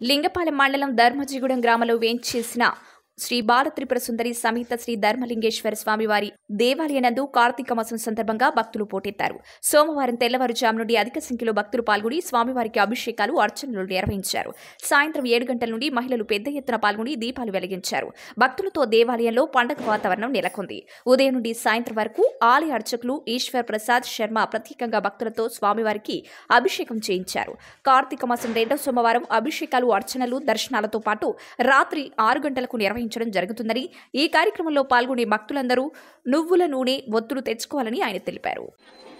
లింగపాలెం మండలం ధర్మజిగూడెం గ్రామంలో వేంచేసిన శ్రీ బాలత్రిపుర సుందరి సమేత శ్రీ ధర్మలింగేశ్వర స్వామి వారి దేవాలయనందు కార్తీక మాసం సందర్భంగా భక్తులు పోటెత్తారు సోమవారం తెల్లవారుజాము నుండి అధిక సంఖ్యలో భక్తులు పాల్గొని స్వామివారికి అభిషేకాలు అర్చనలు నిర్వహించారు సాయంత్రం ఏడు గంటల నుండి మహిళలు పెద్ద ఎత్తున పాల్గొని దీపాలు వెలిగించారు భక్తులతో దేవాలయంలో పండగ వాతావరణం నెలకొంది ఉదయం నుండి సాయంత్రం వరకు ఆలయ అర్చకులు ఈశ్వర్ ప్రసాద్ శర్మ ప్రత్యేకంగా భక్తులతో స్వామివారికి అభిషేకం చేయించారు కార్తీక మాసం రెండవ సోమవారం అభిషేకాలు అర్చనలు దర్శనాలతో పాటు రాత్రి ఆరు గంటలకు నిర్వహించడం జరుగుతుందని ఈ కార్యక్రమంలో పాల్గొనే భక్తులందరూ నువ్వుల నూనె ఒత్తులు తెచ్చుకోవాలని ఆయన తెలిపారు